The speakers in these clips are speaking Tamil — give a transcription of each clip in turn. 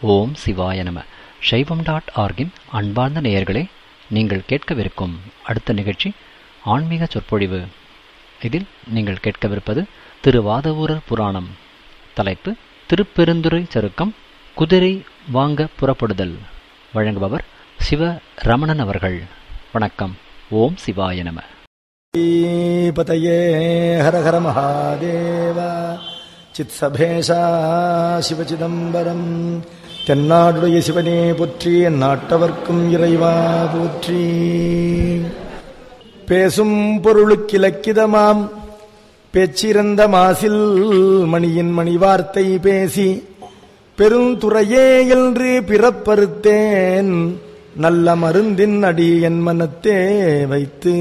ஓம் சிவாய நம சைவம் டாட் ஆர்கின் அன்பார்ந்த நேயர்களே நீங்கள் கேட்கவிருக்கும் அடுத்த நிகழ்ச்சி ஆன்மீக சொற்பொழிவு இதில் நீங்கள் கேட்கவிருப்பது திரு வாதவூரர் புராணம் தலைப்பு திருப்பெருந்துறை சருக்கம் குதிரை வாங்க புறப்படுதல் வழங்குபவர் சிவ ரமணன் அவர்கள் வணக்கம் ஓம் சிவாய நம பதையே ஹர ஹர மகாதேவ சித்சபேஷா சிவசிதம்பரம் தென்னாடுடைய சிவனே போற்றி என் நாட்டவர்க்கும் இறைவா போற்றி பேசும் பொருளுக்கிலக்கிதமாம் பேச்சிறந்த மாசில் மணியின் மணி வார்த்தை பேசி பெருந்துறையே என்று பிறப்பறுத்தேன் நல்ல மருந்தின் அடி என் மனத்தே வைத்து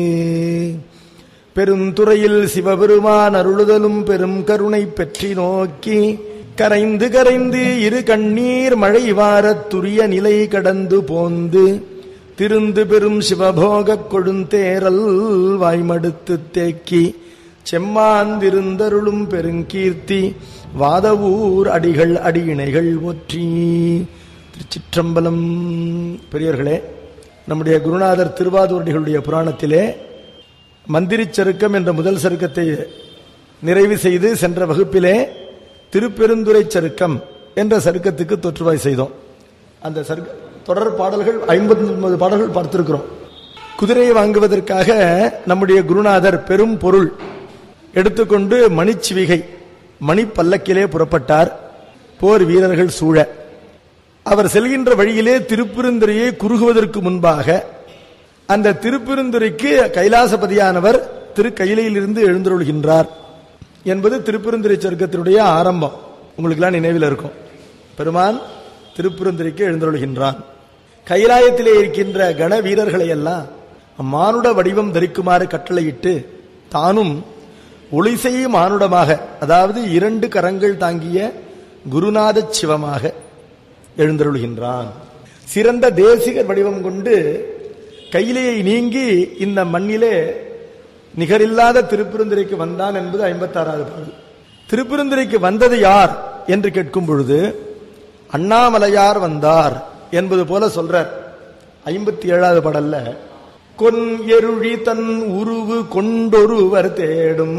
பெருந்துறையில் சிவபெருமான் அருளுதலும் பெரும் கருணை பெற்றி நோக்கி கரைந்து கரைந்து இரு கண்ணீர் மழை வாரத் துரிய நிலை கடந்து போந்து திருந்து பெரும் சிவபோகக் கொழுந்தேரல் வாய்மடுத்து தேக்கி செம்மாந்திருந்தருளும் பெருங்கீர்த்தி வாதவூர் அடிகள் அடியினைகள் ஒற்றி திருச்சிற்றம்பலம் பெரியவர்களே நம்முடைய குருநாதர் திருவாதூரடிகளுடைய புராணத்திலே மந்திரிச் சருக்கம் என்ற முதல் சருக்கத்தை நிறைவு செய்து சென்ற வகுப்பிலே திருப்பெருந்துரை சருக்கம் என்ற சருக்கத்துக்கு தொற்றுவாய் செய்தோம் அந்த சருக்க தொடர் பாடல்கள் ஐம்பத்தி ஒன்பது பாடல்கள் பார்த்திருக்கிறோம் குதிரையை வாங்குவதற்காக நம்முடைய குருநாதர் பெரும் பொருள் எடுத்துக்கொண்டு மணிச்சிவிகை மணி பல்லக்கிலே புறப்பட்டார் போர் வீரர்கள் சூழ அவர் செல்கின்ற வழியிலே திருப்பெருந்துறையை குறுகுவதற்கு முன்பாக அந்த திருப்பெருந்துறைக்கு கைலாசபதியானவர் திரு கையிலையிலிருந்து எழுந்தருள்கின்றார் என்பது திருப்பெருந்துறை சர்க்கத்தினுடைய ஆரம்பம் உங்களுக்கெல்லாம் நினைவில் இருக்கும் பெருமான் திருப்பெருந்துறைக்கு எழுந்தருள்கின்றான் கைலாயத்திலே இருக்கின்ற கண வீரர்களை எல்லாம் மானுட வடிவம் தரிக்குமாறு கட்டளையிட்டு தானும் ஒளிசை மானுடமாக அதாவது இரண்டு கரங்கள் தாங்கிய குருநாத சிவமாக எழுந்தருள்கின்றான் சிறந்த தேசிகர் வடிவம் கொண்டு கையிலையை நீங்கி இந்த மண்ணிலே நிகரில்லாத திருப்பெருந்துரைக்கு வந்தான் என்பது ஐம்பத்தாறாவது பாடல் திருப்பெருந்துரைக்கு வந்தது யார் என்று கேட்கும் பொழுது அண்ணாமலையார் வந்தார் என்பது போல சொல்றார் ஐம்பத்தி ஏழாவது பாடல்ல கொன் எருழி தன் உருவு கொண்டொருவர் தேடும்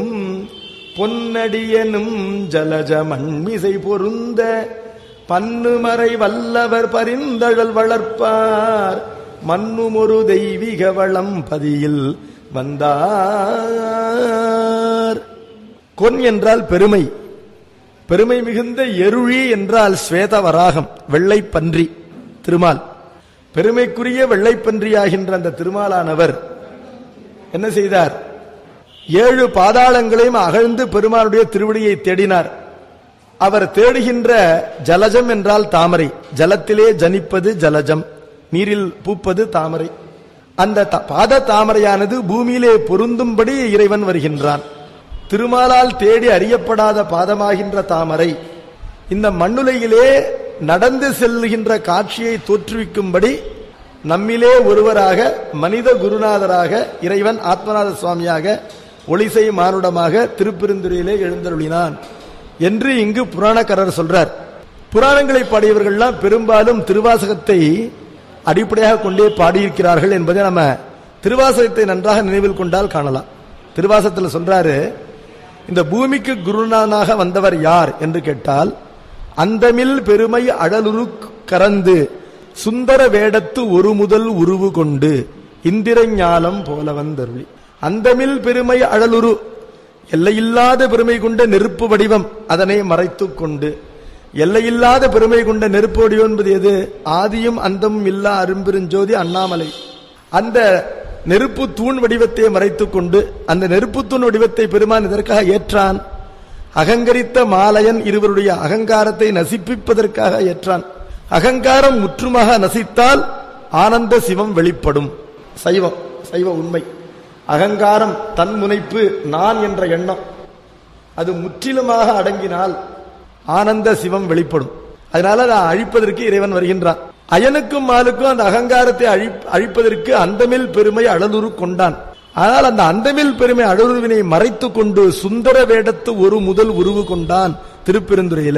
பொன்னடியனும் ஜலஜ மண்மிசை பொருந்த பன்னுமறை வல்லவர் பரிந்தழல் வளர்ப்பார் மண்ணும் ஒரு தெய்வீக வளம் பதியில் வந்தார் கொன் என்றால் பெருமை பெருமை மிகுந்த எருழி என்றால் ஸ்வேத வராகம் வெள்ளை பன்றி திருமால் பெருமைக்குரிய வெள்ளைப்பன்றியாகின்ற அந்த திருமாலானவர் என்ன செய்தார் ஏழு பாதாளங்களையும் அகழ்ந்து பெருமானுடைய திருவடியை தேடினார் அவர் தேடுகின்ற ஜலஜம் என்றால் தாமரை ஜலத்திலே ஜனிப்பது ஜலஜம் நீரில் பூப்பது தாமரை அந்த பாத தாமரையானது பூமியிலே பொருந்தும்படி இறைவன் வருகின்றான் திருமாலால் தேடி அறியப்படாத பாதமாகின்ற தாமரை இந்த மண்ணுலையிலே நடந்து செல்லுகின்ற காட்சியை தோற்றுவிக்கும்படி நம்மிலே ஒருவராக மனித குருநாதராக இறைவன் ஆத்மநாத சுவாமியாக ஒளிசை மானுடமாக திருப்பெருந்துறையிலே எழுந்தருளினான் என்று இங்கு புராணக்காரர் சொல்றார் புராணங்களை பாடியவர்கள்லாம் பெரும்பாலும் திருவாசகத்தை அடிப்படையாக கொண்டே பாடியிருக்கிறார்கள் என்பதை நம்ம திருவாசகத்தை நன்றாக நினைவில் கொண்டால் காணலாம் திருவாசகத்தில் சொல்றாரு இந்த பூமிக்கு குருநானாக வந்தவர் யார் என்று கேட்டால் அந்தமில் பெருமை அழலுரு கறந்து சுந்தர வேடத்து ஒரு முதல் உருவு கொண்டு இந்திர ஞானம் போல வந்தருளி அந்தமில் பெருமை அழலுரு எல்லையில்லாத பெருமை கொண்ட நெருப்பு வடிவம் அதனை மறைத்து கொண்டு எல்லையில்லாத பெருமை கொண்ட நெருப்பு வடிவம் என்பது எது ஆதியும் அந்தமும் இல்லா அரும்பெருஞ்சோதி அண்ணாமலை அந்த நெருப்பு தூண் வடிவத்தை மறைத்துக் கொண்டு அந்த நெருப்பு தூண் வடிவத்தை பெருமான் இதற்காக ஏற்றான் அகங்கரித்த மாலையன் இருவருடைய அகங்காரத்தை நசிப்பிப்பதற்காக ஏற்றான் அகங்காரம் முற்றுமாக நசித்தால் ஆனந்த சிவம் வெளிப்படும் சைவம் சைவ உண்மை அகங்காரம் தன் முனைப்பு நான் என்ற எண்ணம் அது முற்றிலுமாக அடங்கினால் ஆனந்த சிவம் வெளிப்படும் அதனால அதை அழிப்பதற்கு இறைவன் வருகின்றான் அயனுக்கும் மாலுக்கும் அந்த அகங்காரத்தை அழிப்பதற்கு அந்தமில் பெருமை அழலுரு கொண்டான் ஆனால் அந்த அந்தமில் பெருமை அழலுருவினை மறைத்து கொண்டு சுந்தர வேடத்து ஒரு முதல் உருவு கொண்டான் திருப்பெருந்துறையில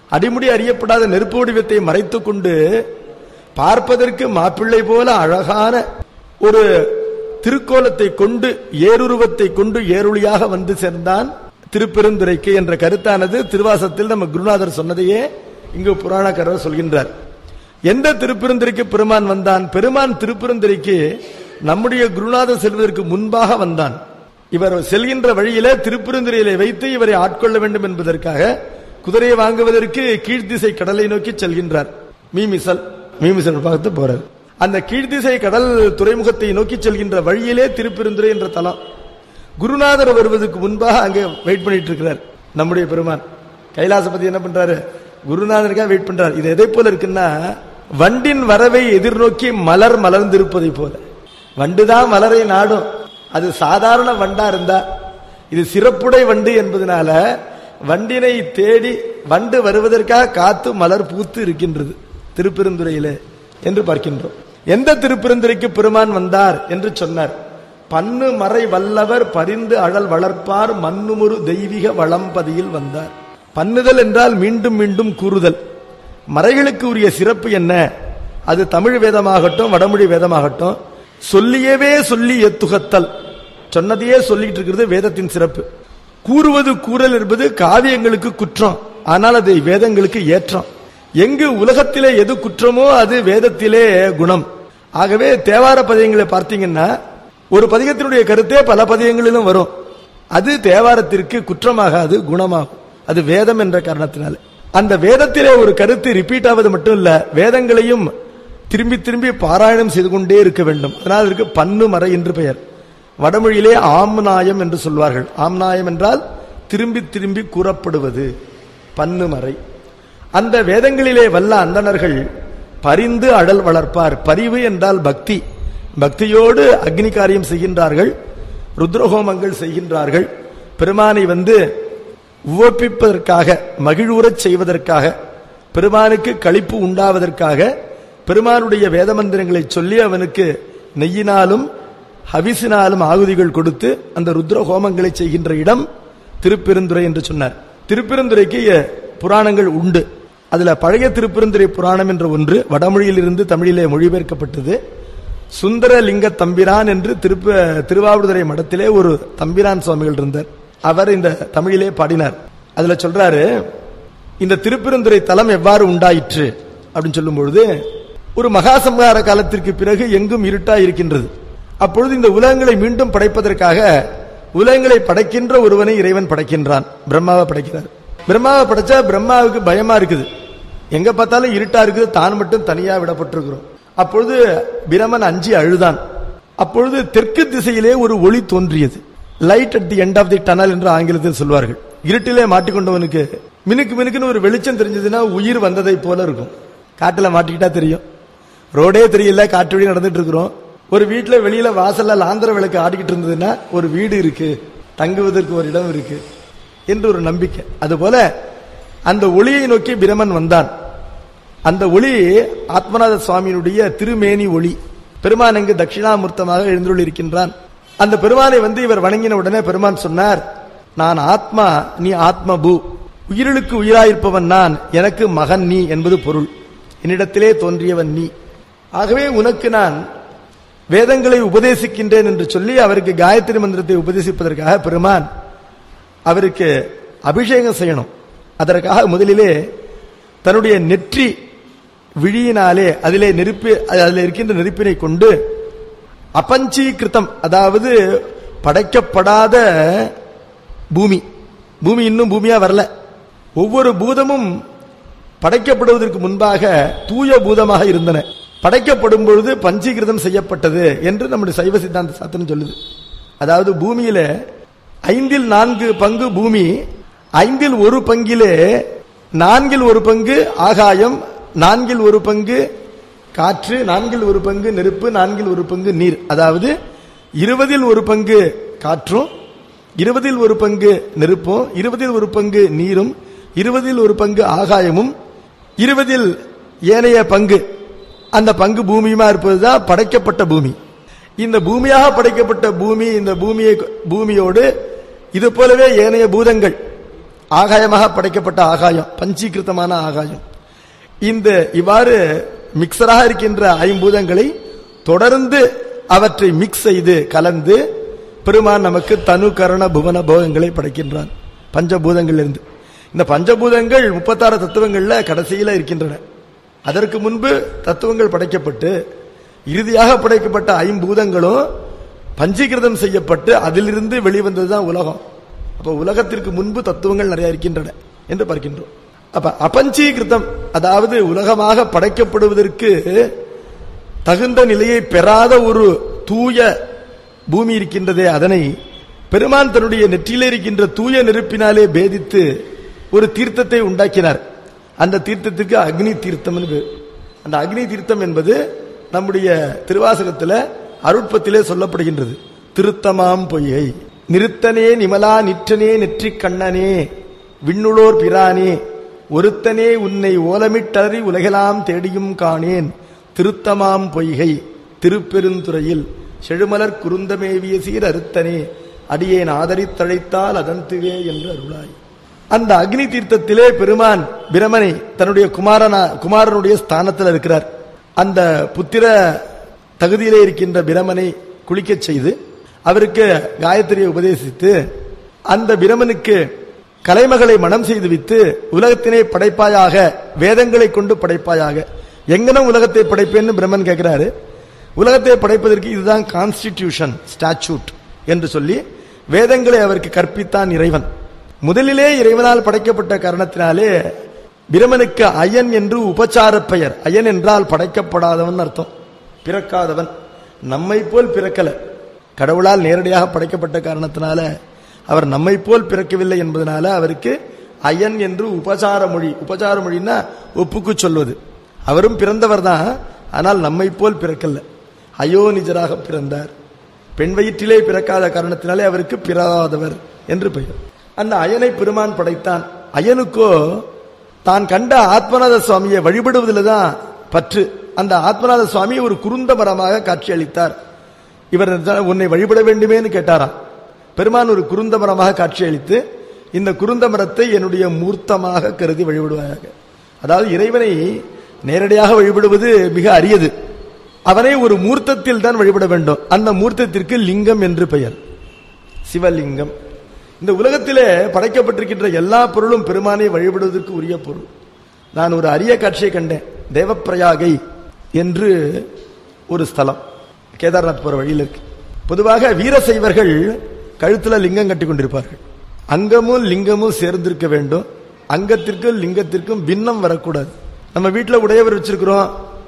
அடிமுடி அறியப்படாத நெருப்பு வடிவத்தை மறைத்துக் கொண்டு பார்ப்பதற்கு மாப்பிள்ளை போல அழகான ஒரு திருக்கோலத்தை கொண்டு ஏருருவத்தை கொண்டு ஏருளியாக வந்து சேர்ந்தான் திருப்பெருந்துரைக்கு என்ற கருத்தானது திருவாசத்தில் நம்ம குருநாதர் சொன்னதையே இங்கு புராணக்காரர் சொல்கின்றார் எந்த திருப்பெருந்துரைக்கு பெருமான் வந்தான் பெருமான் திருப்பெருந்துரைக்கு நம்முடைய குருநாதர் செல்வதற்கு முன்பாக வந்தான் இவர் செல்கின்ற வழியிலே திருப்பெருந்துறையிலே வைத்து இவரை ஆட்கொள்ள வேண்டும் என்பதற்காக குதிரையை வாங்குவதற்கு கீழ்த்திசை கடலை நோக்கி செல்கின்றார் மீமிசல் மீமிசல் பார்த்து போறார் அந்த கீழ்த்திசை கடல் துறைமுகத்தை நோக்கி செல்கின்ற வழியிலே திருப்பெருந்துறை என்ற தலம் குருநாதர் வருவதற்கு முன்பாக அங்கே வெயிட் பண்ணிட்டு இருக்கிறார் நம்முடைய பெருமான் கைலாசபதி என்ன பண்றாரு குருநாதருக்காக வெயிட் பண்றாரு இது எதை போல இருக்குன்னா வண்டின் வரவை எதிர்நோக்கி மலர் மலர்ந்திருப்பதை போல வண்டுதான் மலரை நாடும் அது சாதாரண வண்டா இருந்தா இது சிறப்புடை வண்டு என்பதனால வண்டினை தேடி வண்டு வருவதற்காக காத்து மலர் பூத்து இருக்கின்றது திருப்பெருந்துறையிலே என்று பார்க்கின்றோம் எந்த திருப்பெருந்துறைக்கு பெருமான் வந்தார் என்று சொன்னார் பன்னு மறை வல்லவர் பரிந்து அழல் வளர்ப்பார் மண்ணுமுறு தெய்வீக வளம்பதியில் வந்தார் பண்ணுதல் என்றால் மீண்டும் மீண்டும் கூறுதல் மறைகளுக்கு உரிய சிறப்பு என்ன அது தமிழ் வேதமாகட்டும் வடமொழி வேதமாகட்டும் சொல்லியவே சொல்லி எத்துகத்தல் சொன்னதையே சொல்லிட்டு இருக்கிறது வேதத்தின் சிறப்பு கூறுவது கூறல் என்பது காவியங்களுக்கு குற்றம் ஆனால் அது வேதங்களுக்கு ஏற்றம் எங்கு உலகத்திலே எது குற்றமோ அது வேதத்திலே குணம் ஆகவே தேவார பதியங்களை பார்த்தீங்கன்னா ஒரு பதிகத்தினுடைய கருத்தே பல பதியங்களிலும் வரும் அது தேவாரத்திற்கு குற்றமாகாது குணமாகும் அது வேதம் என்ற காரணத்தினால அந்த வேதத்திலே ஒரு கருத்து ரிப்பீட் ஆவது மட்டும் இல்ல வேதங்களையும் திரும்பி திரும்பி பாராயணம் செய்து கொண்டே இருக்க வேண்டும் அதனால் இதற்கு பன்னு மறை என்று பெயர் வடமொழியிலே ஆம்நாயம் என்று சொல்வார்கள் ஆம்நாயம் என்றால் திரும்பி திரும்பி கூறப்படுவது பன்னு மறை அந்த வேதங்களிலே வல்ல அந்தணர்கள் பரிந்து அடல் வளர்ப்பார் பரிவு என்றால் பக்தி பக்தியோடு அக்னி காரியம் செய்கின்றார்கள் ருத்ரஹோமங்கள் செய்கின்றார்கள் பெருமானை வந்து உவப்பிப்பதற்காக மகிழ்வுறச் செய்வதற்காக பெருமானுக்கு களிப்பு உண்டாவதற்காக பெருமானுடைய வேத மந்திரங்களை சொல்லி அவனுக்கு நெய்யினாலும் ஹவிசினாலும் ஆகுதிகள் கொடுத்து அந்த ருத்ர ஹோமங்களை செய்கின்ற இடம் திருப்பெருந்துறை என்று சொன்னார் திருப்பெருந்துறைக்கு புராணங்கள் உண்டு அதுல பழைய திருப்பெருந்துறை புராணம் என்ற ஒன்று வடமொழியிலிருந்து தமிழிலே மொழிபெயர்க்கப்பட்டது சுந்தரலிங்க தம்பிரான் என்று திருப்ப திருவாவூதுரை மடத்திலே ஒரு தம்பிரான் சுவாமிகள் இருந்தார் அவர் இந்த தமிழிலே பாடினார் அதுல சொல்றாரு இந்த திருப்பெருந்துறை தலம் எவ்வாறு உண்டாயிற்று அப்படின்னு சொல்லும் பொழுது ஒரு மகாசம்ஹார காலத்திற்கு பிறகு எங்கும் இருட்டா இருக்கின்றது அப்பொழுது இந்த உலகங்களை மீண்டும் படைப்பதற்காக உலகங்களை படைக்கின்ற ஒருவனை இறைவன் படைக்கின்றான் பிரம்மாவை படைக்கிறார் பிரம்மாவை படைச்சா பிரம்மாவுக்கு பயமா இருக்குது எங்க பார்த்தாலும் இருட்டா இருக்குது தான் மட்டும் தனியா விடப்பட்டிருக்கிறோம் அப்பொழுது பிரமன் அஞ்சி அழுதான் அப்பொழுது தெற்கு திசையிலே ஒரு ஒளி தோன்றியது light at the end of the tunnel என்று ஆங்கிலத்தில் சொல்வார்கள் இருட்டிலே மாட்டிக்கொண்டவனுக்கு மினுக்கு மினுக்குன்னு ஒரு வெளிச்சம் தெரிஞ்சதுன்னா உயிர் வந்ததை போல இருக்கும் காட்டுல மாட்டிக்கிட்டா தெரியும் ரோடே தெரியல காட்டு வழி நடந்துட்டு இருக்கிறோம் ஒரு வீட்டுல வெளியில வாசல்ல லாந்திர விளக்கு ஆடிக்கிட்டு இருந்ததுன்னா ஒரு வீடு இருக்கு தங்குவதற்கு ஒரு இடம் இருக்கு என்று ஒரு நம்பிக்கை அதுபோல அந்த ஒளியை நோக்கி பிரமன் வந்தான் அந்த ஒளி ஆத்மநாத சுவாமியினுடைய திருமேனி ஒளி பெருமான் அங்கு தட்சிணாமூர்த்தமாக எழுந்துள்ள இருக்கின்றான் அந்த பெருமானை வந்து இவர் வணங்கின உடனே பெருமான் சொன்னார் நான் ஆத்மா நீ ஆத்ம பூ உயிர்களுக்கு உயிராயிருப்பவன் நான் எனக்கு மகன் நீ என்பது பொருள் என்னிடத்திலே தோன்றியவன் நீ ஆகவே உனக்கு நான் வேதங்களை உபதேசிக்கின்றேன் என்று சொல்லி அவருக்கு காயத்ரி மந்திரத்தை உபதேசிப்பதற்காக பெருமான் அவருக்கு அபிஷேகம் செய்யணும் அதற்காக முதலிலே தன்னுடைய நெற்றி விழியினாலே அதிலே நெருப்பு அதில் இருக்கின்ற நெருப்பினை கொண்டு அபஞ்சீகிருத்தம் அதாவது படைக்கப்படாத பூமி பூமி இன்னும் பூமியா வரல ஒவ்வொரு பூதமும் படைக்கப்படுவதற்கு முன்பாக தூய பூதமாக இருந்தன படைக்கப்படும் பொழுது பஞ்சீகிருதம் செய்யப்பட்டது என்று நம்முடைய சைவ சித்தாந்த சாத்திரம் சொல்லுது அதாவது பூமியில ஐந்தில் நான்கு பங்கு பூமி ஐந்தில் ஒரு பங்கிலே நான்கில் ஒரு பங்கு ஆகாயம் நான்கில் ஒரு பங்கு காற்று நான்கில் ஒரு பங்கு நெருப்பு நான்கில் ஒரு பங்கு நீர் அதாவது இருபதில் ஒரு பங்கு காற்றும் இருபதில் ஒரு பங்கு நெருப்பும் இருபதில் ஒரு பங்கு நீரும் இருபதில் ஒரு பங்கு ஆகாயமும் இருபதில் ஏனைய பங்கு அந்த பங்கு பூமியுமா இருப்பதுதான் படைக்கப்பட்ட பூமி இந்த பூமியாக படைக்கப்பட்ட பூமி இந்த பூமியை பூமியோடு இது போலவே ஏனைய பூதங்கள் ஆகாயமாக படைக்கப்பட்ட ஆகாயம் பஞ்சீகிருத்தமான ஆகாயம் இந்த இவ்வாறு மிக்சராக இருக்கின்ற ஐம்பூதங்களை தொடர்ந்து அவற்றை மிக்ஸ் செய்து கலந்து பெருமான் நமக்கு தனு கரண புவன போகங்களை படைக்கின்றான் பஞ்சபூதங்களிலிருந்து இந்த பஞ்சபூதங்கள் முப்பத்தாறு தத்துவங்கள்ல கடைசியில இருக்கின்றன அதற்கு முன்பு தத்துவங்கள் படைக்கப்பட்டு இறுதியாக படைக்கப்பட்ட ஐம்பூதங்களும் பஞ்சீகிருதம் செய்யப்பட்டு அதிலிருந்து வெளிவந்ததுதான் உலகம் அப்ப உலகத்திற்கு முன்பு தத்துவங்கள் நிறைய இருக்கின்றன என்று பார்க்கின்றோம் அப்ப அபஞ்சீகிருதம் அதாவது உலகமாக படைக்கப்படுவதற்கு தகுந்த நிலையை பெறாத ஒரு தூய பூமி இருக்கின்றதே அதனை பெருமான் தன்னுடைய நெற்றியிலே இருக்கின்ற தூய நெருப்பினாலே பேதித்து ஒரு தீர்த்தத்தை உண்டாக்கினார் அந்த தீர்த்தத்துக்கு அக்னி தீர்த்தம் அந்த அக்னி தீர்த்தம் என்பது நம்முடைய திருவாசகத்தில் அருட்பத்திலே சொல்லப்படுகின்றது திருத்தமாம் பொய்யை நிறுத்தனே நிமலா நிற்றனே நெற்றிக் கண்ணனே விண்ணுளோர் பிரானே ஒருத்தனே உன்னை ஓலமிட்டறி உலகெல்லாம் தேடியும் காணேன் திருத்தமாம் பொய்கை திருப்பெருந்துறையில் செழுமலர் குருந்தமேவிய சீர் அறுத்தனே அடியேன் ஆதரித்தழைத்தால் அதன்துவே என்று அருளாய் அந்த அக்னி தீர்த்தத்திலே பெருமான் பிரமனை தன்னுடைய குமாரனா குமாரனுடைய ஸ்தானத்தில் இருக்கிறார் அந்த புத்திர தகுதியிலே இருக்கின்ற பிரமனை குளிக்கச் செய்து அவருக்கு காயத்ரியை உபதேசித்து அந்த பிரமனுக்கு கலைமகளை மனம் செய்து வித்து உலகத்தினை படைப்பாயாக வேதங்களை கொண்டு படைப்பாயாக எங்கன உலகத்தை படைப்பேன்னு பிரம்மன் கேட்கிறாரு உலகத்தை படைப்பதற்கு இதுதான் கான்ஸ்டிடியூஷன் ஸ்டாச்சூட் என்று சொல்லி வேதங்களை அவருக்கு கற்பித்தான் இறைவன் முதலிலே இறைவனால் படைக்கப்பட்ட காரணத்தினாலே பிரமனுக்கு அயன் என்று உபச்சார பெயர் அயன் என்றால் படைக்கப்படாதவன் அர்த்தம் பிறக்காதவன் நம்மை போல் பிறக்கல கடவுளால் நேரடியாக படைக்கப்பட்ட காரணத்தினால அவர் நம்மை போல் பிறக்கவில்லை என்பதனால அவருக்கு அயன் என்று உபசார மொழி உபசார மொழின்னா ஒப்புக்கு சொல்வது அவரும் பிறந்தவர் தான் ஆனால் நம்மை போல் பிறக்கல அயோனிஜராக பிறந்தார் பெண் வயிற்றிலே பிறக்காத காரணத்தினாலே அவருக்கு பிறவாதவர் என்று பெயர் அந்த அயனை பெருமான் படைத்தான் அயனுக்கோ தான் கண்ட ஆத்மநாத சுவாமியை வழிபடுவதில் தான் பற்று அந்த ஆத்மநாத சுவாமி ஒரு குருந்த மரமாக காட்சி அளித்தார் இவர் உன்னை வழிபட வேண்டுமேன்னு கேட்டாராம் பெருமான் ஒரு குருந்த மரமாக காட்சி அளித்து இந்த குருந்த மரத்தை என்னுடைய மூர்த்தமாக கருதி வழிபடுவாயாக அதாவது இறைவனை நேரடியாக வழிபடுவது மிக அரியது அவனை ஒரு மூர்த்தத்தில் தான் வழிபட வேண்டும் அந்த மூர்த்தத்திற்கு லிங்கம் என்று பெயர் சிவலிங்கம் இந்த உலகத்திலே படைக்கப்பட்டிருக்கின்ற எல்லா பொருளும் பெருமானை வழிபடுவதற்கு உரிய பொருள் நான் ஒரு அரிய காட்சியை கண்டேன் தேவப்பிரயாகை என்று ஒரு ஸ்தலம் கேதார்நாத் போற வழியில் இருக்கு பொதுவாக வீரசைவர்கள் கழுத்துல லிங்கம் கட்டி கொண்டிருப்பார்கள் அங்கமும் லிங்கமும் சேர்ந்திருக்க வேண்டும் அங்கத்திற்கும் லிங்கத்திற்கும் பின்னம் வரக்கூடாது நம்ம வீட்டில் உடையவர் வச்சிருக்கிறோம்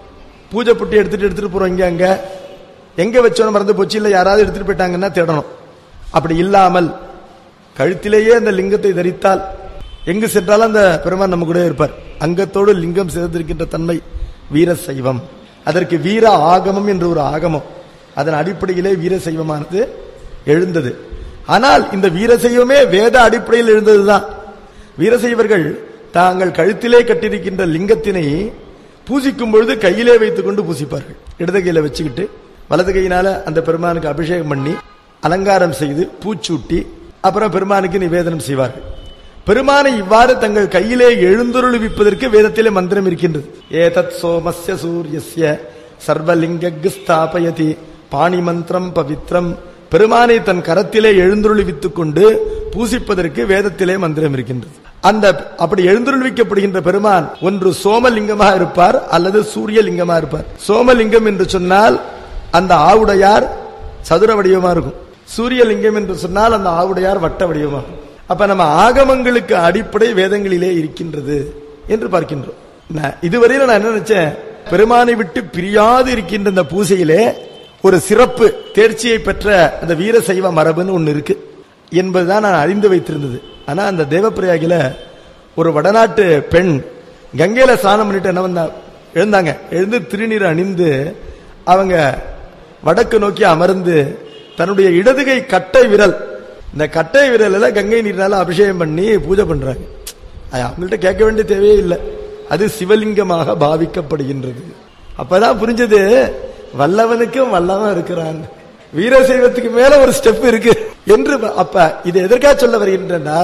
பூஜை புட்டி எடுத்துட்டு எடுத்துட்டு போறோம் இங்க அங்க எங்க வச்சோன்னு மறந்து போச்சு இல்ல யாராவது எடுத்துட்டு போயிட்டாங்கன்னா தேடணும் அப்படி இல்லாமல் கழுத்திலேயே அந்த லிங்கத்தை தரித்தால் எங்கு சென்றாலும் அந்த பெருமான் நம்ம கூட இருப்பார் அங்கத்தோடு லிங்கம் சேர்ந்திருக்கின்ற தன்மை வீர சைவம் அதற்கு வீர ஆகமம் என்று ஒரு ஆகமம் அதன் அடிப்படையிலே வீர சைவமானது எழுந்தது ஆனால் இந்த வீரசைவமே வேத அடிப்படையில் எழுந்ததுதான் வீரசைவர்கள் தாங்கள் கழுத்திலே கட்டியிருக்கின்ற லிங்கத்தினை பூசிக்கும் பொழுது கையிலே வைத்துக் கொண்டு பூசிப்பார்கள் இடது கையில வச்சுக்கிட்டு வலது கையினால அந்த பெருமானுக்கு அபிஷேகம் பண்ணி அலங்காரம் செய்து பூச்சூட்டி அப்புறம் பெருமானுக்கு நிவேதனம் செய்வார்கள் பெருமானை இவ்வாறு தங்கள் கையிலே எழுந்தொருளுவிப்பதற்கு வேதத்திலே மந்திரம் இருக்கின்றது ஏதத் சோமஸ்ய சூரியஸ்ய சர்வலிங்க ஸ்தாபயதி பாணி மந்திரம் பவித்ரம் பெருமானை தன் கரத்திலே எழுந்தொருளிவித்துக் கொண்டு பூசிப்பதற்கு வேதத்திலே மந்திரம் இருக்கின்றது அந்த அப்படி எழுந்தொருள்விக்கப்படுகின்ற பெருமான் ஒன்று சோமலிங்கமாக இருப்பார் அல்லது சூரியலிங்கமாக இருப்பார் சோமலிங்கம் என்று சொன்னால் அந்த ஆவுடையார் சதுர வடிவமா இருக்கும் சூரியலிங்கம் என்று சொன்னால் அந்த ஆவுடையார் வட்ட வடிவமாகும் அப்ப நம்ம ஆகமங்களுக்கு அடிப்படை வேதங்களிலே இருக்கின்றது என்று பார்க்கின்றோம் நான் இதுவரையில நான் என்ன நினைச்சேன் பெருமானை விட்டு பிரியாது இருக்கின்ற இந்த பூசையிலே ஒரு சிறப்பு தேர்ச்சியை பெற்ற அந்த வீர சைவ மரபுன்னு ஒன்று இருக்கு என்பதுதான் நான் அறிந்து வைத்திருந்தது ஆனா அந்த தேவப்பிரயாகில ஒரு வடநாட்டு பெண் கங்கையில ஸ்நானம் பண்ணிட்டு என்ன வந்தா எழுந்தாங்க எழுந்து திருநீர் அணிந்து அவங்க வடக்கு நோக்கி அமர்ந்து தன்னுடைய இடதுகை கட்டை விரல் இந்த கட்டை விரலில் கங்கை நீர்னால அபிஷேகம் பண்ணி பூஜை பண்றாங்க அது அவங்கள்ட்ட கேட்க வேண்டிய தேவையே இல்லை அது சிவலிங்கமாக பாவிக்கப்படுகின்றது அப்பதான் புரிஞ்சது வல்லவனுக்கும் வல்லவன் இருக்கிறான் வீரசைவத்துக்கு மேல ஒரு ஸ்டெப் இருக்கு என்று அப்ப இது எதற்காக சொல்ல வருகின்றால்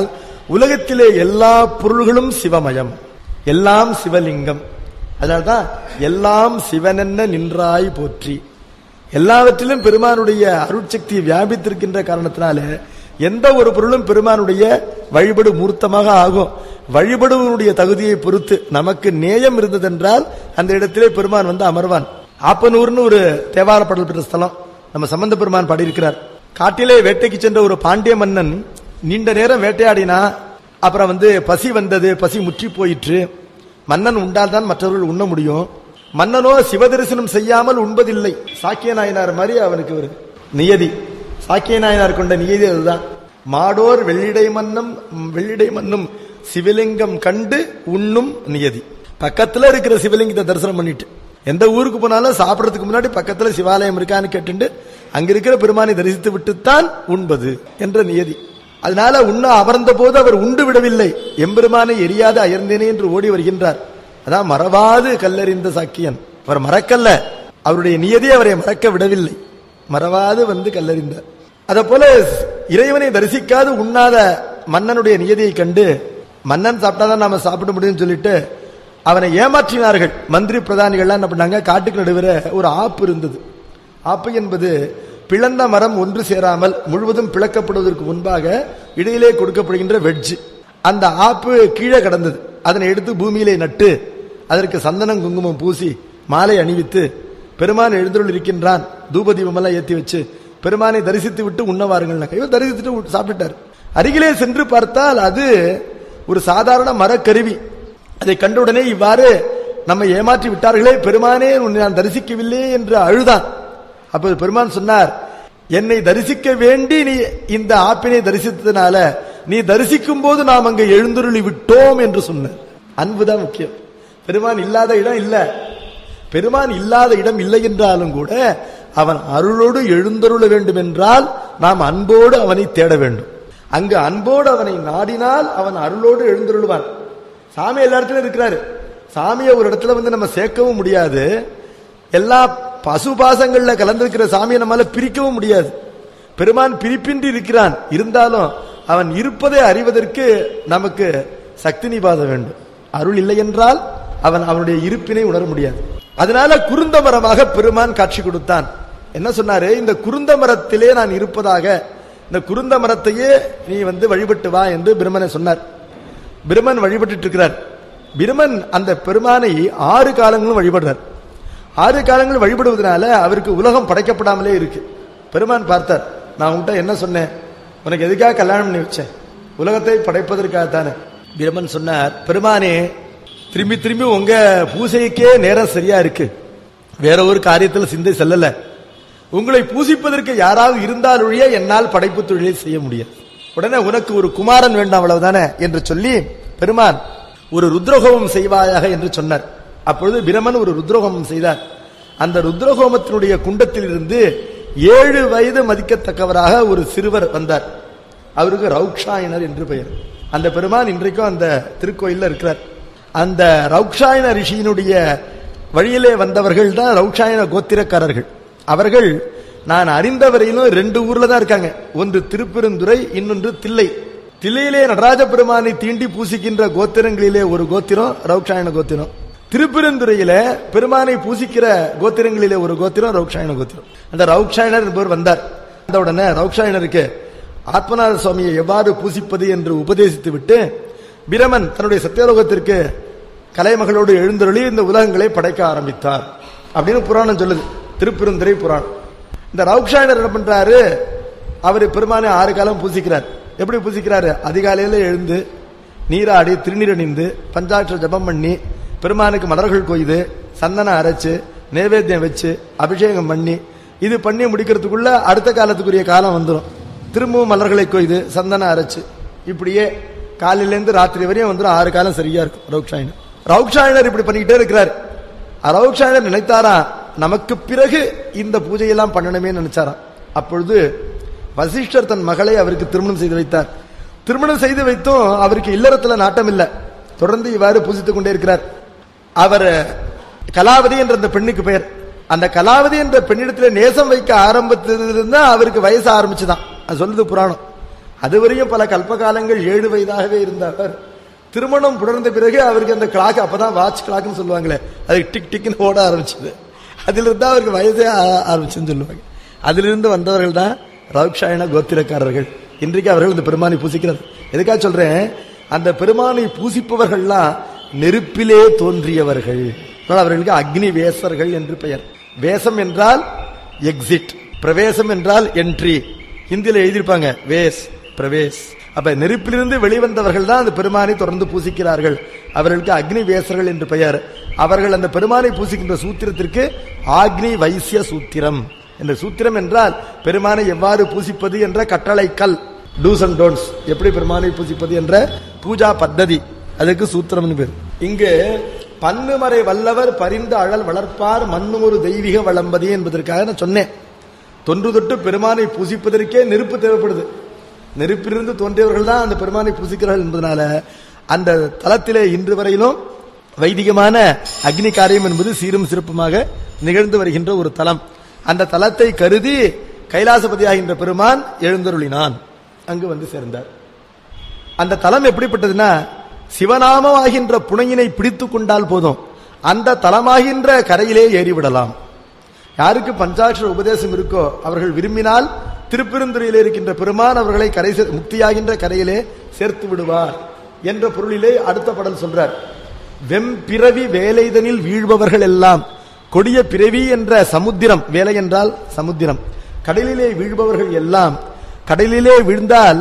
உலகத்திலே எல்லா பொருள்களும் சிவமயம் எல்லாம் சிவலிங்கம் அதனால்தான் எல்லாம் சிவனென்ன நின்றாய் போற்றி எல்லாவற்றிலும் பெருமானுடைய அருட்சக்தி வியாபித்திருக்கின்ற காரணத்தினால எந்த ஒரு பொருளும் பெருமானுடைய வழிபடு மூர்த்தமாக ஆகும் வழிபடுவனுடைய தகுதியை பொறுத்து நமக்கு நேயம் இருந்ததென்றால் அந்த இடத்திலே பெருமான் வந்து அமர்வான் ஆப்பனூர்னு ஒரு தேவார பாடல் பெற்ற ஸ்தலம் நம்ம சம்பந்த பெருமான் பாடியிருக்கிறார் காட்டிலே வேட்டைக்கு சென்ற ஒரு பாண்டிய மன்னன் நீண்ட நேரம் வேட்டையாடினா அப்புறம் வந்து பசி வந்தது பசி முற்றி போயிற்று மன்னன் உண்டால்தான் மற்றவர்கள் உண்ண முடியும் மன்னனோ சிவதரிசனம் செய்யாமல் உண்பதில்லை சாக்கிய நாயனார் மாதிரி அவனுக்கு ஒரு நியதி சாக்கிய நாயனார் கொண்ட நியதி அதுதான் மாடோர் வெள்ளிடை மன்னம் வெள்ளிடை மன்னும் சிவலிங்கம் கண்டு உண்ணும் நியதி பக்கத்துல இருக்கிற சிவலிங்கத்தை தரிசனம் பண்ணிட்டு எந்த ஊருக்கு போனாலும் சாப்பிடறதுக்கு முன்னாடி பக்கத்துல சிவாலயம் இருக்கான்னு கேட்டுண்டு அங்க இருக்கிற பெருமானை தரிசித்து விட்டுத்தான் உண்பது என்ற நியதி அதனால உண்ண அமர்ந்த போது அவர் உண்டு விடவில்லை எம்பெருமானை எரியாது அயர்ந்தேனே என்று ஓடி வருகின்றார் அதான் மறவாது கல்லறிந்த சாக்கியன் அவர் மறக்கல்ல அவருடைய நியதி அவரை மறக்க விடவில்லை மறவாது வந்து கல்லறிந்தார் அத போல இறைவனை தரிசிக்காது உண்ணாத மன்னனுடைய நியதியை கண்டு மன்னன் சாப்பிட்டாதான் நாம சாப்பிட முடியும்னு சொல்லிட்டு அவனை ஏமாற்றினார்கள் மந்திரி பிரதானிகள்லாம் என்ன பண்ணாங்க காட்டுக்கு நடுவில் ஒரு ஆப்பு இருந்தது ஆப்பு என்பது பிளந்த மரம் ஒன்று சேராமல் முழுவதும் பிளக்கப்படுவதற்கு முன்பாக இடையிலே கொடுக்கப்படுகின்ற வெட்ஜ் அந்த ஆப்பு கீழே கடந்தது அதனை எடுத்து பூமியிலே நட்டு அதற்கு சந்தனம் குங்குமம் பூசி மாலை அணிவித்து பெருமான் எழுந்தருள் இருக்கின்றான் தூபதீபமெல்லாம் ஏத்தி வச்சு பெருமானை தரிசித்து விட்டு உண்ண வாருங்கள் இவர் தரிசித்துட்டு உ- சாப்பிட்டுட்டார் அருகிலே சென்று பார்த்தால் அது ஒரு சாதாரண மரக்கருவி அதை கண்டவுடனே இவ்வாறு நம்மை ஏமாற்றி விட்டார்களே பெருமானே உன்னை நான் தரிசிக்கவில்லை என்று அழுதான் அப்ப பெருமான் சொன்னார் என்னை தரிசிக்க வேண்டி நீ இந்த ஆப்பினை தரிசித்ததுனால நீ தரிசிக்கும் போது நாம் அங்க எழுந்துருளி விட்டோம் என்று சொன்னார் அன்புதான் முக்கியம் பெருமான் இல்லாத இடம் இல்ல பெருமான் இல்லாத இடம் இல்லை என்றாலும் கூட அவன் அருளோடு எழுந்தருள வேண்டும் என்றால் நாம் அன்போடு அவனை தேட வேண்டும் அங்கு அன்போடு அவனை நாடினால் அவன் அருளோடு எழுந்தருளுவான் சாமி எல்லா இடத்துலயும் இருக்கிறாரு சாமியை ஒரு இடத்துல வந்து நம்ம சேர்க்கவும் முடியாது எல்லா பசு பாசங்கள்ல கலந்திருக்கிற சாமியை நம்மால பிரிக்கவும் முடியாது பெருமான் பிரிப்பின்றி இருக்கிறான் இருந்தாலும் அவன் இருப்பதை அறிவதற்கு நமக்கு சக்தி நிபாத வேண்டும் அருள் இல்லை என்றால் அவன் அவனுடைய இருப்பினை உணர முடியாது அதனால குருந்த மரமாக பெருமான் காட்சி கொடுத்தான் என்ன சொன்னாரு இந்த குருந்த மரத்திலே நான் இருப்பதாக இந்த குருந்த மரத்தையே நீ வந்து வழிபட்டு வா என்று பிரம்மனை சொன்னார் பிரம்மன் வழிபட்டு இருக்கிறார் பிரமன் அந்த பெருமானை ஆறு காலங்களும் வழிபடுறார் ஆறு காலங்களும் வழிபடுவதனால அவருக்கு உலகம் படைக்கப்படாமலே இருக்கு பெருமான் பார்த்தார் நான் உன்கிட்ட என்ன சொன்னேன் உனக்கு எதுக்காக கல்யாணம் பண்ணி வச்சேன் உலகத்தை படைப்பதற்காகத்தானே பிரமன் சொன்னார் பெருமானே திரும்பி திரும்பி உங்க பூசைக்கே நேரம் சரியா இருக்கு வேற ஒரு காரியத்தில் சிந்தை செல்லல உங்களை பூசிப்பதற்கு யாராவது இருந்தால் ஒழிய என்னால் படைப்பு தொழிலை செய்ய முடியாது உடனே உனக்கு ஒரு குமாரன் வேண்டும் அவ்வளவுதானே என்று சொல்லி பெருமான் ஒரு ருத்ரஹோமம் செய்வாயாக என்று சொன்னார் அப்பொழுது பிரமன் ஒரு ருத்ரஹோமம் செய்தார் அந்த ருத்ரஹோமத்தினுடைய குண்டத்தில் இருந்து ஏழு வயது மதிக்கத்தக்கவராக ஒரு சிறுவர் வந்தார் அவருக்கு ரவுக்ஷாயனர் என்று பெயர் அந்த பெருமான் இன்றைக்கும் அந்த திருக்கோயில்ல இருக்கிறார் அந்த ரவுக்ஷாயன ரிஷியினுடைய வழியிலே வந்தவர்கள் தான் ரவுக்ஷாயன கோத்திரக்காரர்கள் அவர்கள் நான் அறிந்த வரையிலும் ரெண்டு ஊர்ல தான் இருக்காங்க ஒன்று திருப்பெருந்துறை இன்னொன்று தில்லை தில்லையிலே நடராஜ பெருமானை தீண்டி பூசிக்கின்ற கோத்திரங்களிலே ஒரு கோத்திரம் ரவுக்ஷாயன கோத்திரம் திருப்பெருந்துறையில பெருமானை பூசிக்கிற கோத்திரங்களிலே ஒரு கோத்திரம் ரவுக்ஷாயன கோத்திரம் அந்த ரவுக்ஷாயனர் என்பவர் வந்தார் அந்த உடனே ரவுக்ஷாயனருக்கு ஆத்மநாத சுவாமியை எவ்வாறு பூசிப்பது என்று உபதேசித்து விட்டு பிரமன் தன்னுடைய சத்தியலோகத்திற்கு கலைமகளோடு எழுந்தருளி இந்த உலகங்களை படைக்க ஆரம்பித்தார் அப்படின்னு புராணம் சொல்லுது திருப்பெருந்துறை புராணம் இந்த ரவுக்ஷாயனர் என்ன பண்றாரு அவர் பெருமானை ஆறு காலம் பூசிக்கிறார் எப்படி பூசிக்கிறாரு அதிகாலையில எழுந்து நீராடி திருநீர் அணிந்து பஞ்சாட்சர ஜபம் பண்ணி பெருமானுக்கு மலர்கள் கொய்து சந்தனம் அரைச்சு நைவேத்தியம் வச்சு அபிஷேகம் பண்ணி இது பண்ணி முடிக்கிறதுக்குள்ள அடுத்த காலத்துக்குரிய காலம் வந்துடும் திரும்பவும் மலர்களை கொய்து சந்தனம் அரைச்சு இப்படியே காலையிலேருந்து ராத்திரி வரையும் வந்துடும் ஆறு காலம் சரியா இருக்கும் ரவுக்ஷாயனர் ரவுக்ஷாயனர் இப்படி பண்ணிக்கிட்டே இருக்கிறார் ரவுக்ஷாயனர் நினைத்தாரா நமக்கு பிறகு இந்த பூஜையெல்லாம் பண்ணணுமே நினைச்சாராம் அப்பொழுது வசிஷ்டர் தன் மகளை அவருக்கு திருமணம் செய்து வைத்தார் திருமணம் செய்து வைத்தும் அவருக்கு இல்லறத்துல நாட்டம் இல்லை தொடர்ந்து இவ்வாறு பூசித்துக் கொண்டே இருக்கிறார் அவர் கலாவதி என்ற அந்த பெண்ணுக்கு பெயர் அந்த கலாவதி என்ற பெண்ணிடத்துல நேசம் வைக்க ஆரம்பித்ததிலிருந்து அவருக்கு வயசு ஆரம்பிச்சுதான் அது சொல்லுது புராணம் அதுவரையும் பல கல்பகாலங்கள் ஏழு வயதாகவே இருந்தவர் திருமணம் புணர்ந்த பிறகு அவருக்கு அந்த கிளாக் அப்பதான் வாட்ச் கிளாக்னு சொல்லுவாங்களே அது டிக் டிக்னு ஓட ஆரம்பிச்சது அதிலிருந்து அவருக்கு வயதே ஆ- ஆரம்பிச்சுன்னு சொல்லுவாங்க அதிலிருந்து வந்தவர்கள் தான் ரவுக்ஷாயன கோத்திரக்காரர்கள் இன்றைக்கு அவர்கள் இந்த பெருமானை பூசிக்கிறார் எதுக்காக சொல்றேன் அந்த பெருமானை பூசிப்பவர்கள்லாம் நெருப்பிலே தோன்றியவர்கள் அதனால அவர்களுக்கு அக்னி வேசர்கள் என்று பெயர் வேஷம் என்றால் எக்ஸிட் பிரவேசம் என்றால் என்ட்ரி ஹிந்தியில எழுதியிருப்பாங்க வேஸ் பிரவேஸ் அப்ப நெருப்பிலிருந்து வெளிவந்தவர்கள் தான் அந்த பெருமானை தொடர்ந்து பூசிக்கிறார்கள் அவர்களுக்கு அக்னி வேசர்கள் என்று பெயர் அவர்கள் அந்த பெருமானை பூசிக்கின்ற சூத்திரத்திற்கு ஆக்னி வைசிய சூத்திரம் என்ற சூத்திரம் என்றால் பெருமானை எவ்வாறு பூசிப்பது என்ற கட்டளைக்கல் டூஸ் அண்ட் டோன்ஸ் எப்படி பெருமானை பூசிப்பது என்ற பூஜா பத்ததி அதுக்கு சூத்திரம் பேர் இங்கு பன்னுமறை வல்லவர் பரிந்து அழல் வளர்ப்பார் மண்ணும் ஒரு தெய்வீக வளம்பதி என்பதற்காக நான் சொன்னேன் தொன்று தொட்டு பெருமானை பூசிப்பதற்கே நெருப்பு தேவைப்படுது நெருப்பிலிருந்து தோன்றியவர்கள் தான் அந்த பெருமானை பூசிக்கிறார்கள் என்பதனால அந்த தலத்திலே இன்று வரையிலும் வைதிகமான அக்னி காரியம் என்பது சீரும் சிறப்புமாக நிகழ்ந்து வருகின்ற ஒரு தலம் அந்த தலத்தை கருதி கைலாசபதியாகின்ற பெருமான் எழுந்தருளினான் அங்கு வந்து சேர்ந்தார் அந்த தலம் எப்படிப்பட்டதுன்னா சிவநாமமாகின்ற புனையினை பிடித்துக் கொண்டால் போதும் அந்த தலமாகின்ற கரையிலே ஏறிவிடலாம் யாருக்கு பஞ்சாட்சர உபதேசம் இருக்கோ அவர்கள் விரும்பினால் திருப்பெருந்துறையிலே இருக்கின்ற பெருமான் அவர்களை கரை சே- முக்தியாகின்ற கரையிலே சேர்த்து விடுவார் என்ற பொருளிலே அடுத்த பாடல் சொல்றார் வெம்பிறவி வேலைதனில் வீழ்பவர்கள் எல்லாம் கொடிய பிறவி என்ற சமுத்திரம் வேலை என்றால் சமுத்திரம் கடலிலே வீழ்பவர்கள் எல்லாம் கடலிலே வீழ்ந்தால்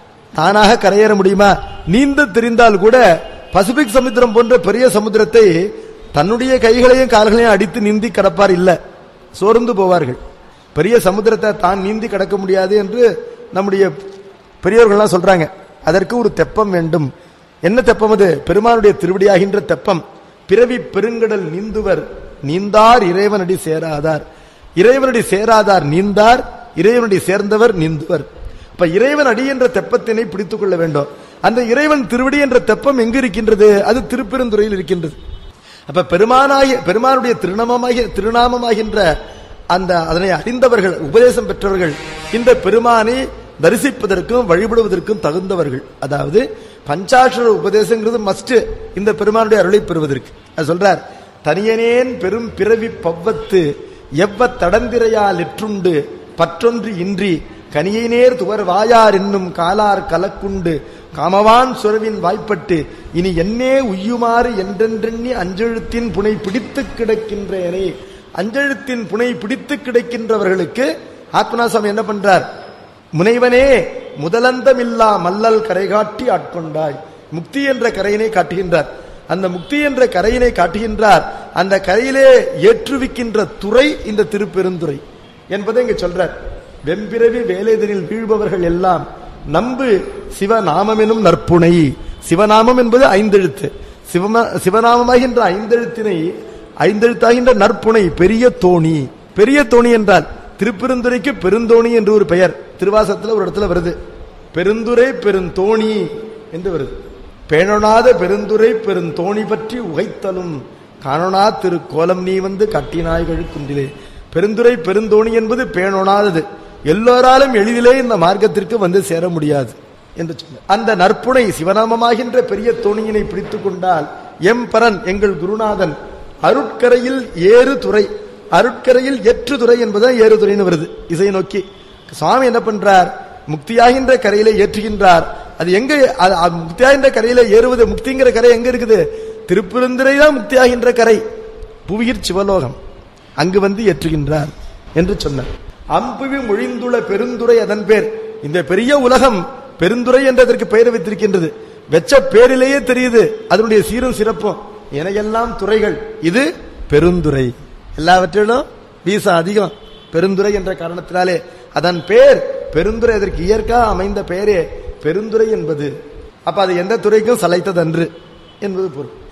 தானாக கரையேற முடியுமா நீந்த தெரிந்தால் கூட பசிபிக் சமுத்திரம் போன்ற பெரிய சமுத்திரத்தை தன்னுடைய கைகளையும் கால்களையும் அடித்து நீந்தி கடப்பார் இல்ல சோர்ந்து போவார்கள் பெரிய சமுத்திரத்தை தான் நீந்தி கடக்க முடியாது என்று நம்முடைய பெரியவர்கள்லாம் சொல்றாங்க அதற்கு ஒரு தெப்பம் வேண்டும் என்ன தெப்பம் அது பெருமானுடைய திருவடியாகின்ற தெப்பம் பிறவி பெருங்கடல் நீந்துவர் நீந்தார் இறைவனடி சேராதார் இறைவனடி சேராதார் நீந்தார் இறைவனடி சேர்ந்தவர் நீந்துவர் இப்ப இறைவன் அடி என்ற தெப்பத்தினை பிடித்துக் கொள்ள வேண்டும் அந்த இறைவன் திருவடி என்ற தெப்பம் எங்கு இருக்கின்றது அது திருப்பெருந்துறையில் இருக்கின்றது அப்ப பெருமானாகிய பெருமானுடைய திருநாமமாகிய திருநாமமாகின்ற அந்த அதனை அறிந்தவர்கள் உபதேசம் பெற்றவர்கள் இந்த பெருமானை தரிசிப்பதற்கும் வழிபடுவதற்கும் தகுந்தவர்கள் அதாவது பஞ்சாட்சர உபதேசங்கிறது மஸ்ட் இந்த பெருமானுடைய அருளை பெறுவதற்கு அது சொல்றார் தனியனேன் பெரும் பிறவி பவ்வத்து எவ்வ தடந்திரையால் எற்றுண்டு பற்றொன்று இன்றி கனியினேர் துவர் வாயார் என்னும் காலார் கலக்குண்டு காமவான் சுரவின் வாய்ப்பட்டு இனி என்னே உய்யுமாறு என்றென்றெண்ணி அஞ்செழுத்தின் புனை பிடித்து கிடக்கின்றேனே அஞ்செழுத்தின் புனை பிடித்து கிடக்கின்றவர்களுக்கு ஆத்மநாசம் என்ன பண்றார் முனைவனே முதலந்தமில்லா மல்லல் கரை காட்டி ஆட்கொண்டாய் முக்தி என்ற கரையினை காட்டுகின்றார் அந்த முக்தி என்ற கரையினை காட்டுகின்றார் அந்த கரையிலே ஏற்றுவிக்கின்ற துறை இந்த திருப்பெருந்துறை என்பதை இங்க சொல்றார் வெம்பிறவி வேலைதனில் வீழ்பவர்கள் எல்லாம் நம்பு சிவநாமம் எனும் நற்புனை சிவநாமம் என்பது ஐந்தெழுத்து சிவம சிவநாமமாகின்ற ஐந்தெழுத்தினை ஐந்தெழுத்தாகின்ற நற்புனை பெரிய தோணி பெரிய தோணி என்றால் திருப்பெருந்துறைக்கு பெருந்தோணி என்று ஒரு பெயர் திருவாசத்துல ஒரு இடத்துல வருது பெருந்துரை பெருந்தோணி என்று வருது பேணொணாத பெருந்துரை பெருந்தோணி பற்றி உகைத்தலும் காணொணா திரு கோலம் நீ வந்து கட்டினாய்கள் குன்றிலே பெருந்துரை பெருந்தோணி என்பது பேணொணாதது எல்லோராலும் எளிதிலே இந்த மார்க்கத்திற்கு வந்து சேர முடியாது என்று சொன்ன அந்த நற்புனை சிவநாமமாகின்ற பெரிய தோணியினை பிடித்துக் கொண்டால் எம் பரன் எங்கள் குருநாதன் அருட்கரையில் ஏறு துறை அருட்கரையில் எற்று துறை என்பதுதான் ஏறு துறைன்னு வருது இசை நோக்கி சுவாமி என்ன பண்றார் முக்தியாகின்ற கரையிலே ஏற்றுகின்றார் அது எங்க அது அது முக்தியாகின்ற கரையில ஏறுவது முக்திங்கிற கரை எங்க இருக்குது திருப்பெருந்துறை தான் முக்தியாகின்ற கரை புவியிற் சிவலோகம் அங்கு வந்து ஏற்றுகின்றார் என்று சொன்னார் அம்புவி மொழிந்துள்ள பெருந்துரை அதன் பேர் இந்த பெரிய உலகம் பெருந்துரை என்றதற்கு பெயர் வைத்திருக்கின்றது வெச்ச பேரிலேயே தெரியுது அதனுடைய சீரும் சிறப்பும் எனையெல்லாம் துறைகள் இது பெருந்துரை எல்லாவற்றிலும் வீசம் அதிகம் பெருந்துரை என்ற காரணத்தினாலே அதன் பேர் பெருந்துரை அதற்கு இயற்கா அமைந்த பெயரே பெருந்துரை என்பது அப்ப அது எந்த துறைக்கும் சளைத்ததன்று என்பது பொருள்